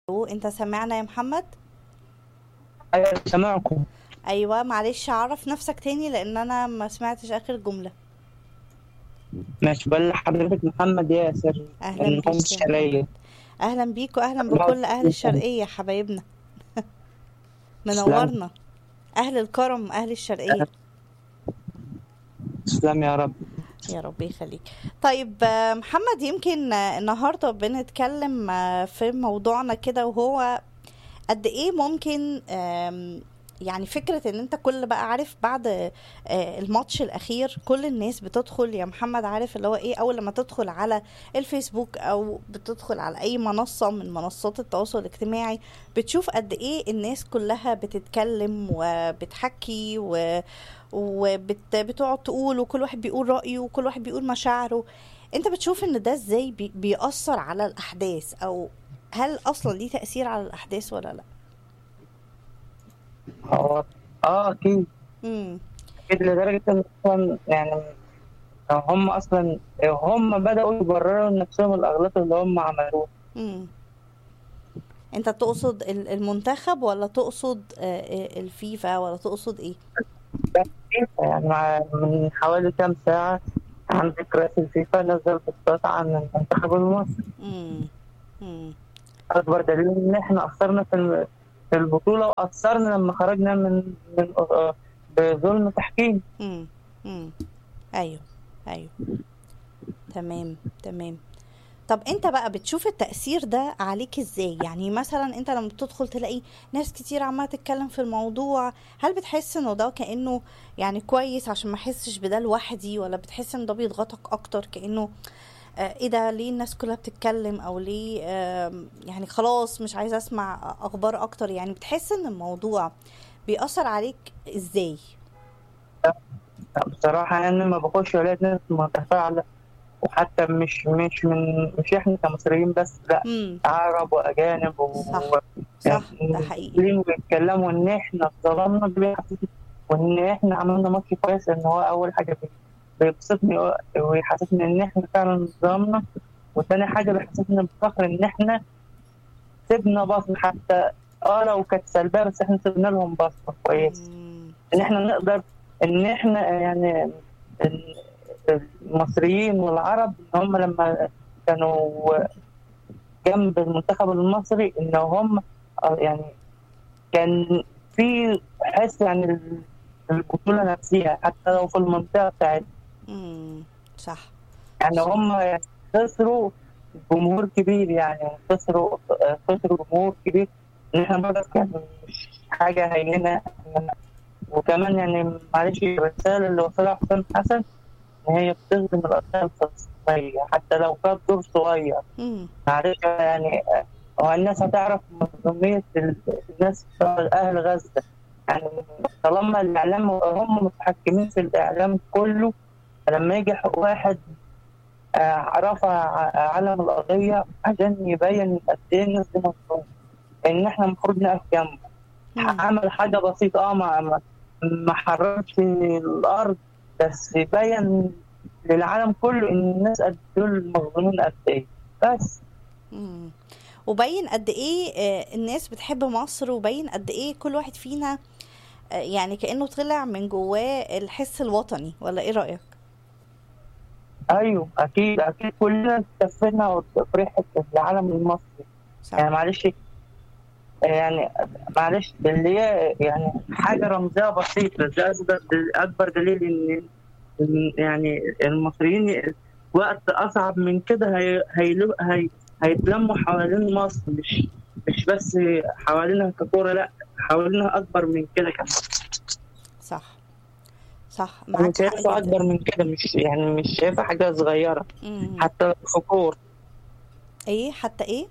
انت سامعنا يا محمد أيوة سامعكم ايوه معلش عرف نفسك تاني لان انا ما سمعتش اخر جملة ماشي بقول لحضرتك محمد ياسر اهلا من بيك قوم يا الشرقية اهلا بيك واهلا بكل اهل الشرقية حبايبنا منورنا اهل الكرم اهل الشرقية تسلم يا رب يا رب يخليك طيب آه، محمد يمكن آه، النهارده بنتكلم آه، في موضوعنا كده وهو قد ايه ممكن آم، يعني فكرة ان انت كل بقى عارف بعد آه، الماتش الاخير كل الناس بتدخل يا محمد عارف اللي هو ايه اول لما تدخل على الفيسبوك او بتدخل على اي منصة من منصات التواصل الاجتماعي بتشوف قد ايه الناس كلها بتتكلم وبتحكي و وبتقعد تقول وكل واحد بيقول رأيه وكل واحد بيقول مشاعره انت بتشوف ان ده ازاي بي- بيأثر على الاحداث او هل اصلا ليه تأثير على الاحداث ولا لا هو اه اكيد امم اكيد لدرجة ان اصلا يعني هم اصلا هم بدأوا يبرروا لنفسهم الاغلاط اللي هم عملوها امم انت تقصد ال- المنتخب ولا تقصد آه، آه، الفيفا ولا تقصد ايه يعني مع من حوالي كام ساعة عندك رئيس الفيفا نزل بوستات عن المنتخب المصري امم امم أكبر دليل إن إحنا أخسرنا في الم- في البطولة وأثرنا لما خرجنا من من آه، بظلم تحكيم امم امم ايوه ايوه تمام تمام طب انت بقى بتشوف التأثير ده عليك ازاي يعني مثلا انت لما بتدخل تلاقي ناس كتير عمالة تتكلم في الموضوع هل بتحس انه ده كأنه يعني كويس عشان ما احسش بده لوحدي ولا بتحس ان ده بيضغطك اكتر كأنه آه ايه ده ليه الناس كلها بتتكلم او ليه آه يعني خلاص مش عايزة اسمع اخبار اكتر يعني بتحس ان الموضوع بيأثر عليك ازاي بصراحة يعني ما بخش ألاقي ناس متفاعلة وحتى مش مش من مش إحنا كمصريين بس لا امم عرب وأجانب و صح صح ده حقيقي مسلمين بيتكلموا إن إحنا اتظلمنا ده بيحسسني وإن إحنا عملنا ماتش كويس إن هو أول حاجة بي- بيبسطني ويحسسني إن إحنا فعلا اتظلمنا وتاني حاجة بيحسسني بفخر إن إحنا سيبنا بصمة حتى اه لو كانت سلبية بس إحنا سيبنا لهم بصمة كويس مم. ان احنا نقدر ان احنا يعني ال- المصريين والعرب ان هم لما كانوا جنب المنتخب المصري ان هم آه يعني كان في حس يعني ال- البطولة نفسها حتى لو في المنطقة بتاعت مم. صح يعني هم خسروا جمهور كبير يعني خسروا خسروا جمهور كبير ان احنا برضه كان مش حاجة هينة وكمان يعني معلش الرسالة اللي وصلها حسام حسن إن هي بتخدم الأطفال الفلسطينية حتى لو كان دور صغير مم. معلش يعني هو الناس هتعرف مظلومية ال- الناس بتوع أهل غزة يعني طالما الإعلام هم متحكمين في الإعلام كله لما يجي واحد آه، رفع ع- علم القضية عشان يبين قد إيه الناس دي مظلومة إن إحنا المفروض نقف جنبه مم. عمل حاجة بسيطة اه ما ما- ما حررش الأرض بس يبين للعالم كله إن الناس قد دول مظلومين قد إيه بس مم. وبين قد ايه آه، الناس بتحب مصر وبين قد ايه كل واحد فينا آه، يعني كأنه طلع من جواه الحس الوطني ولا ايه رأيك؟ أيوه أكيد أكيد كلنا استفدنا فرحة العالم المصري صح يعني معلش يعني معلش اللي هي يعني حاجة رمزية بسيطة ده أكبر أكبر دليل إن إن يعني المصريين وقت أصعب من كده هي هي هي هيتلموا حوالين مصر مش مش بس حوالينها ككورة لا حوالينها أكبر من كده كمان صح صح أنا معاك حق شايفها جدا أكبر من كده مش يعني مش شايفها حاجة صغيرة مم. حتى لو في كورة ايه حتى ايه؟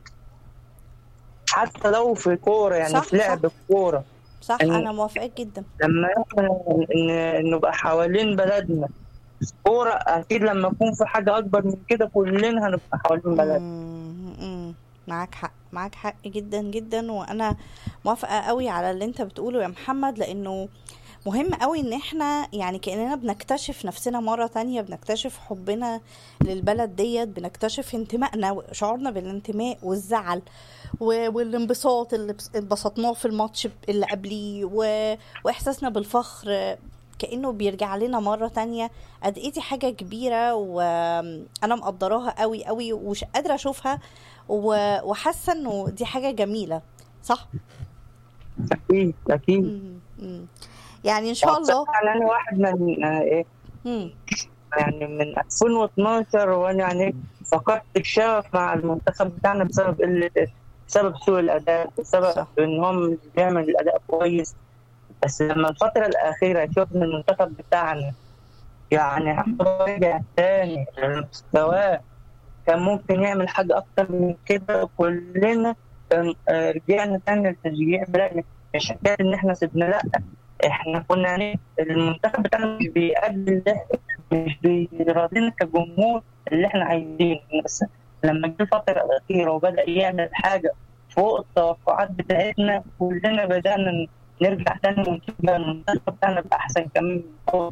حتى لو في كورة يعني صح، في لعب صح. الكورة صح إن- انا موافقاك جدا لما احنا ن- نبقى حوالين بلدنا كورة أكيد لما يكون في حاجة أكبر من كده كلنا هنبقى حوالين بلدنا مم. مم. معاك حق معاك حق جدا جدا وانا موافقة قوي على اللي انت بتقوله يا محمد لانه مهم قوي ان احنا يعني كأننا بنكتشف نفسنا مرة تانية بنكتشف حبنا للبلد ديت بنكتشف انتمائنا وشعورنا بالانتماء والزعل و- والانبساط اللي بس- انبسطناه في الماتش اللي قبليه و- واحساسنا بالفخر كأنه بيرجع لنا مرة تانية قد ايه دي حاجة كبيرة وانا مقدراها قوي قوي ومش قادرة اشوفها و- وحاسة انه دي حاجة جميلة صح؟ اكيد اكيد مم. مم. يعني ان شاء الله يعني انا واحد من آه، ايه مم. يعني من 2012 وانا يعني فقدت الشغف مع المنتخب بتاعنا بسبب قله بسبب سوء الاداء بسبب صح. ان هم مش بيعمل الاداء كويس بس لما الفتره الاخيره شفنا المنتخب بتاعنا يعني رجع تاني لمستواه كان ممكن يعمل حاجه اكتر من كده كلنا كان آه، رجعنا تاني للتشجيع بلاد مش حكايه ان احنا سيبنا لا احنا كنا يعني المنتخب بتاعنا مش بيقدم ده مش بيراضينا كجمهور اللي احنا عايزينه بس لما جه الفتره الاخيره وبدا يعمل حاجه فوق التوقعات بتاعتنا كلنا بدانا نرجع تاني ونشوف بقى المنتخب بتاعنا بقى احسن كمان من الأول.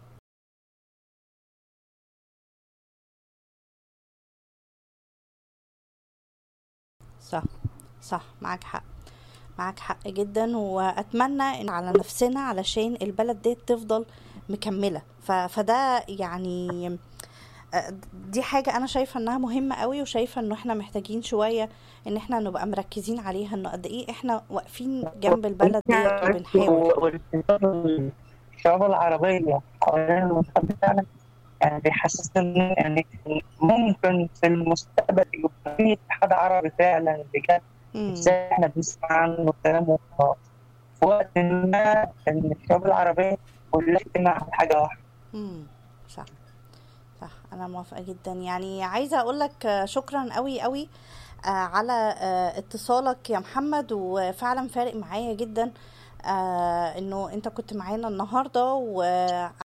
صح صح معاك حق معاك حق جدا واتمنى ان على نفسنا علشان البلد دي تفضل مكمله ف... فده يعني آه، دي حاجة أنا شايفة إنها مهمة قوي وشايفة إنه إحنا محتاجين شوية إن إحنا نبقى مركزين عليها إنه قد إيه إحنا واقفين جنب البلد ديت وبنحاول والانتصار الشعوب العربية حوالين المنتخب بتاعنا يعني بيحسسنا إن يعني ممكن في المستقبل يبقى في اتحاد عربي فعلا بجد مم. ازاي احنا بنسمع عنه كلام وخلاص في وقت ما ان الشعوب العربية كلها اجتماع على حاجة واحدة امم صح صح انا موافقه جدا يعني عايزه اقول لك شكرا قوي قوي آه، على آه، اتصالك يا محمد وفعلا فارق معايا جدا آه، انه انت كنت معانا النهارده و